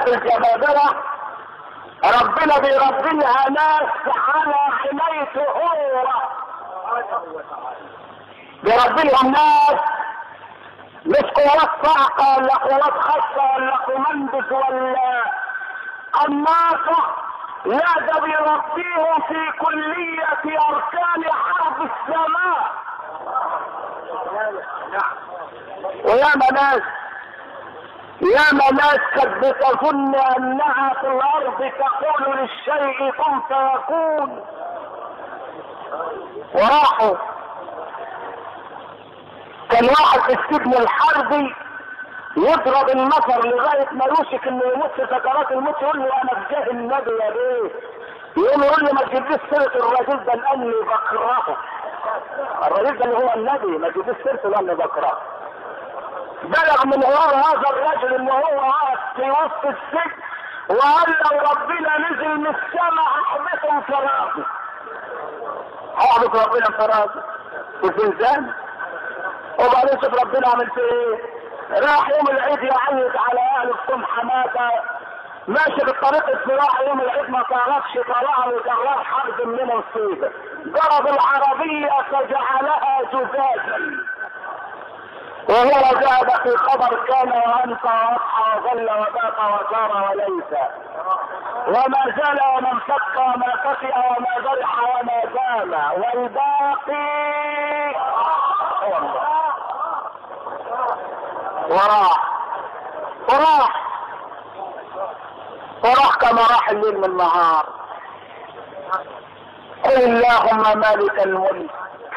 الناس الجبابرة ربنا بيربيها ناس على عنايته هو بيربيهم ناس مش قوات صاعقة ولا قوات خاصة ولا قمندس ولا قناصة لا ده بيربيهم في كلية أركان حرب السماء وياما ناس ياما ناس كانت بتظن انها في الارض تقول للشيء كن فيكون وراحوا كان واحد في السجن الحربي يضرب النفر لغاية ما يوشك انه يموت في سكرات الموت يقول له انا في جاه النبي يا بيه يقوم يقول له ما تجيبليش سيرة الراجل ده لاني بكرهه الراجل ده اللي هو النبي ما تجيبليش سيرته لاني بكرهه بلغ من ورا هذا الرجل ان هو قاعد في وسط السجن وقال لو ربنا نزل من السماء احبطه انفراده احبط ربنا انفراده والزنزان وبعدين شوف ربنا عمل فيه ايه راح يوم العيد يعيط على اهل الصم حماده ماشي بالطريق الصراع يوم العيد ما تعرفش طلع له جرار حرب من مصيبه ضرب العربيه فجعلها زجاجا وهو زاد في خبر كان وانت واضحى وظل وبات وزار وليس وما زال وما انفك وما خفي وما برح وما زال والباقي هو الله وراح وراح وراح كما راح الليل من النهار قل اللهم مالك الملك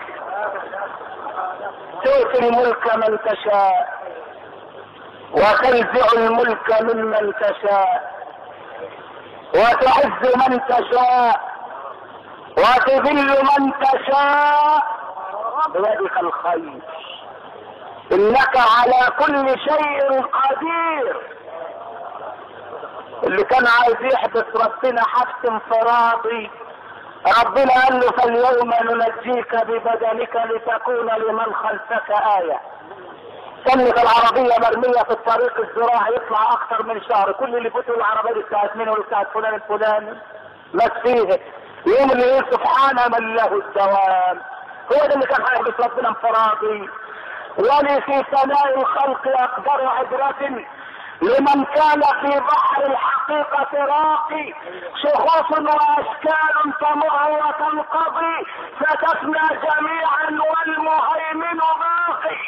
تؤتي الملك من تشاء وتنزع الملك ممن تشاء وتعز من تشاء وتذل من تشاء بيدك الخير انك على كل شيء قدير اللي كان عايز يحبس ربنا حبس انفرادي ربنا قال له فاليوم ننجيك ببدنك لتكون لمن خلفك آية كانت العربية مرمية في الطريق الزراعي يطلع أكثر من شهر كل اللي فوتوا العربية دي بتاعت مين ولا بتاعت فلان الفلاني مات فيه يوم اللي يقول سبحان من له الدوام هو ده اللي كان هيحبس ربنا انفرادي ولي في ثناء الخلق أقدر عبرة لمن كان في بحر الحقيقة راقي شخوص واشكال تمر وتنقضي ستفنى جميعا والمهيمن باقي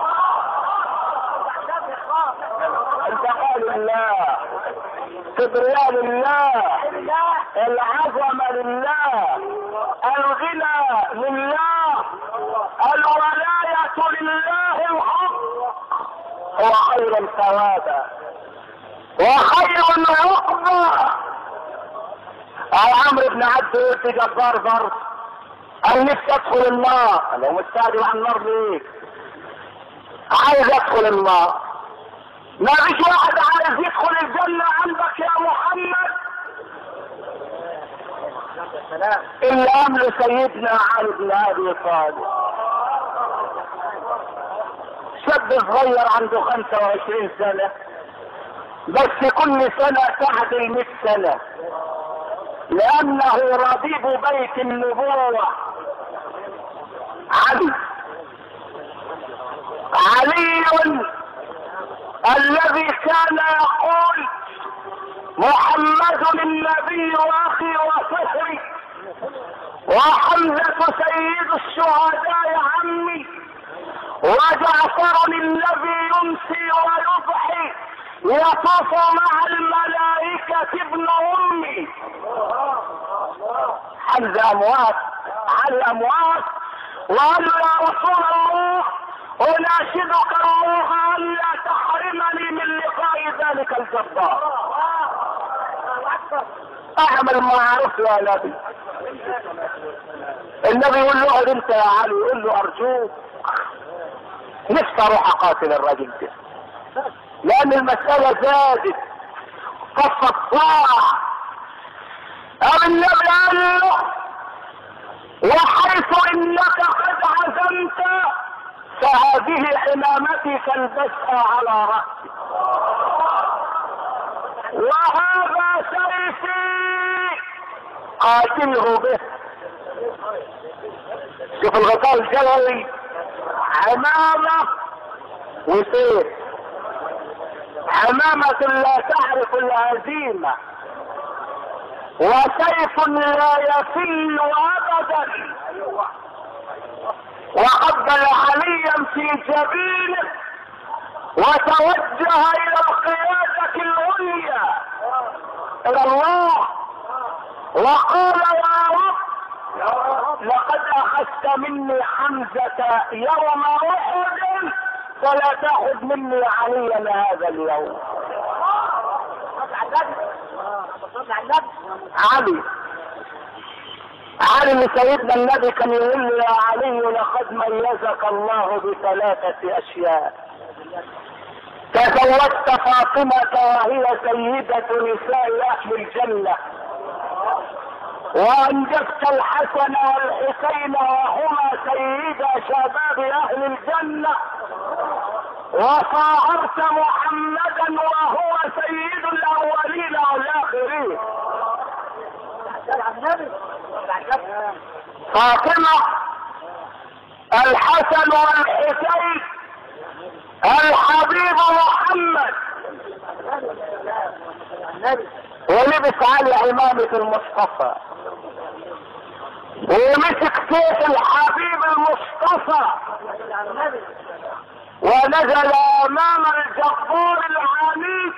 انتقال الله كبرياء لله العظمة لله الغنى لله الولاية لله الحق هو خير ثوابا وخير عقبا قال عمرو بن عبد قلت جبار برضه قال نفسي ادخل النار قال له مستعجل عن النار ليه؟ عايز ادخل النار ما فيش واحد عايز يدخل الجنة عندك يا محمد إلا أمر سيدنا علي بن أبي طالب شاب صغير عنده 25 سنة بس كل سنة تعدل 100 سنة لأنه ربيب بيت النبوة علي علي الذي كان يقول محمد النبي واخي وفخري وحمزة سيد الشهداء عمي وجعفر الذي يمسي ويضحي يطوف مع الملائكة ابن امي حمزة اموات علي اموات وقال له يا رسول الله اناشدك الله الا تحرمني من لقاء ذلك الجبار اعمل معروف يا نبي النبي يقول له اقعد انت يا علي يقول له ارجوك نفسي اروح اقاتل الراجل ده لان المسألة زادت قصة الطاعة قال النبي قال له وحيث انك قد عزمت فهذه حمامتي فالبسها على رأسك وهذا سيفي قاتله به شوف الغطاء الجلوي عمامة وسيف عمامة لا تعرف الهزيمة وسيف لا يفل ابدا وقبل عليا في جبينه وتوجه الى القيادة العليا الى الله وقال يا رب لقد اخذت مني حمزة يوم احد فلا تاخذ مني عليا هذا اليوم علي علي سيدنا النبي كان يقول له يا علي لقد ميزك الله بثلاثة اشياء تزوجت فاطمة وهي سيدة نساء اهل الجنة وانجبت الحسن والحسين وهما سيدا شباب اهل الجنة وصاهرت محمدا وهو سيد الاولين والاخرين فاطمة الحسن والحسين الحبيب محمد ولبس على عمامة المصطفى ومسك سيف الحبيب المصطفى ونزل امام الجبار العنيد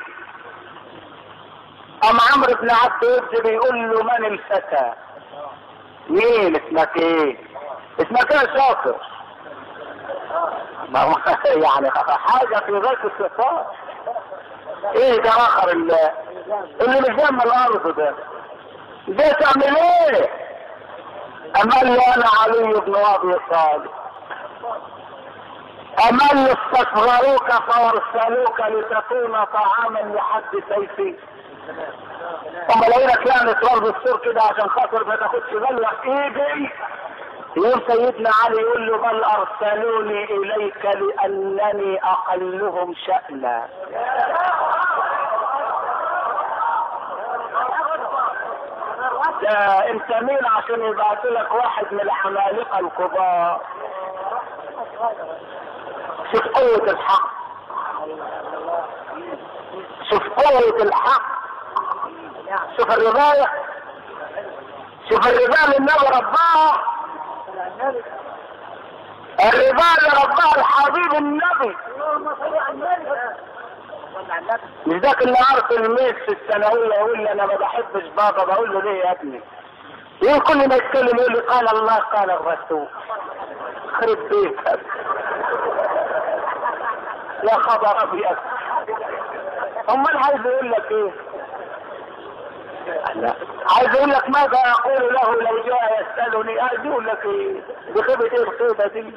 ام عمرو بن عبد الود بيقول له من الفتى مين اسمك ايه اسمك ايه يا شاطر ما هو يعني حاجة في ذات الصفات ايه ده اخر اللي, اللي مش جنب الارض ده ده تعمل ايه امال لي انا علي بن ابي طالب امل استصغروك فارسلوك لتكون طعاما لحد سيفي هم لك يعني تراب السور كده عشان خاطر ما تاخدش بلوى في ايدي يقول سيدنا علي يقول له بل ارسلوني اليك لانني اقلهم شأنا ده انت مين عشان يبعث لك واحد من العمالقه الكبار شوف قوة الحق شوف قوة الحق شوف الرضاية شوف الرضا اللي النبي رباها الرضا اللي رباها الحبيب النبي مش ذاك اللي عارف الميس في الثانوية يقول لي انا ما بحبش بابا بقول له ليه يا ابني يقول كل ما يتكلم يقول لي قال الله قال الرسول خرب بيتك يا خبر ابيض امال عايز يقول لك ايه لا عايز يقول لك ماذا اقول له لو جاء يسالني عايز يقول لك ايه بخيبه ايه الخيبه دي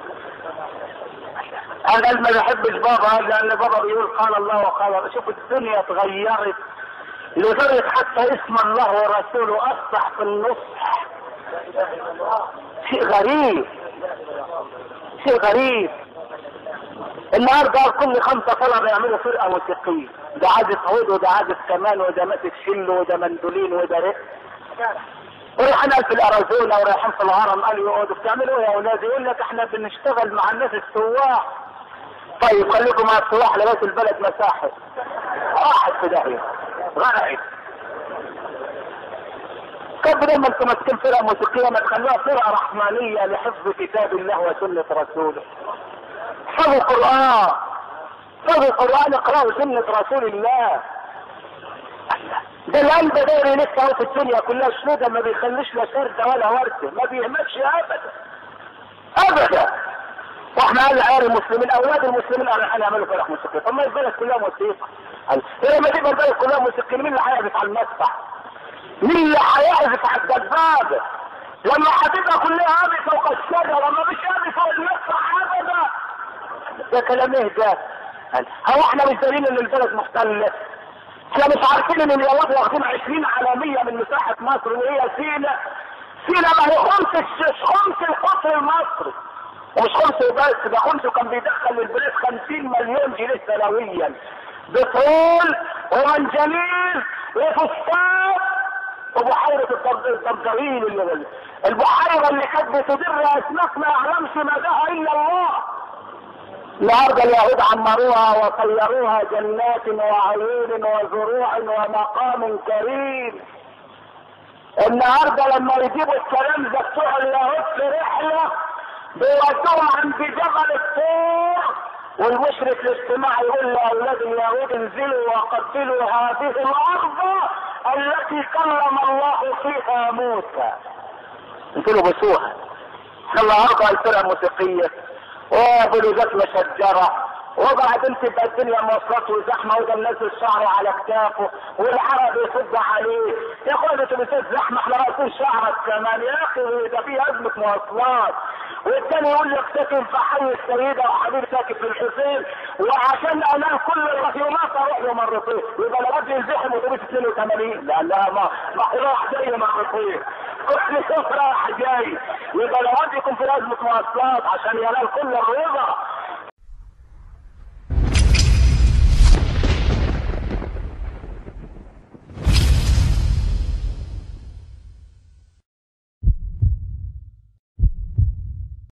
انا قال ما بحبش بابا لان بابا بيقول قال الله وقال شوف الدنيا اتغيرت لدرجه حتى اسم الله ورسوله اصبح في النصح شيء غريب شيء غريب النهارده كل خمسه طلبه يعملوا فرقه موسيقيه ده عازف عود وده عازف كمان وده ماسك شل وده مندولين وده رق ورايحين في الارازونا ورايحين في الهرم قالوا يقعدوا بتعملوا ايه يا اولاد يقول لك احنا بنشتغل مع الناس السواح طيب خليكم مع السواح لغايه البلد مساحه راحت في داهيه غرقت كيف لما انتم ماسكين فرقه موسيقيه ما تخلوها فرقه رحمانيه لحفظ كتاب الله وسنه رسوله احفظوا القرآن احفظوا القرآن اقرأوا سنة رسول الله ده القلب داير لسه اهو في الدنيا كلها سودة ما بيخليش لا سردة ولا وردة ما بيهمتش ابدا ابدا واحنا قال عيال المسلمين اولاد المسلمين قالوا احنا نعملوا فرح موسيقى طب ما البلد كلها موسيقى لما تبقى البلد كلها موسيقى مين اللي هيعزف على المدفع؟ مين اللي هيعزف على الدبابة؟ لما هتبقى كلها عازف فوق الشجرة ما فيش عازف فوق المدفع ابدا ده كلام ايه ده؟ هو احنا مش دليل ان البلد محتله؟ احنا مش عارفين ان اليهود واخدين 20 علامية من مساحة مصر وهي سينا سينا ما هي خمس خمس القطر المصري ومش خمس بس ده خمسه كان بيدخل للبلاد 50 مليون جنيه سنويا بطول ومنجنيق وفستان وبحيرة الضبضرين اللي البحيرة اللي كانت بتدر اسماك ما يعلمش مداها الا الله النهارده اليهود عمروها وطيروها جنات وعيون وزروع ومقام كريم النهارده لما يجيبوا الكلام ده بتوع اليهود في رحله بيودوهم عند جبل الطور والمشرك الاجتماعي يقول لاولاد اليهود انزلوا وقتلوا هذه الارض التي كلم الله فيها موسى انزلوا بسوها النهارده الفرقه الموسيقيه وبلوزات مشجره وبعدين تبقى الدنيا مواصلات وزحمه وده منزل شعره على كتافه والعرب يصد عليه يا اخويا ده تلبسات زحمه احنا رايحين شعرك كمان يا اخي ده في ازمه مواصلات والتاني يقول لك ساكن في حي السيده وحبيبي ساكن في الحسين وعشان انام كل الرهيونات اروح له مرتين يبقى لابد يزحم اتوبيس 82 لانها ما ما راح جاي مرتين كل يوم رايح جاي يبقى لابد يكون في ازمه مواصلات عشان ينال كل الرضا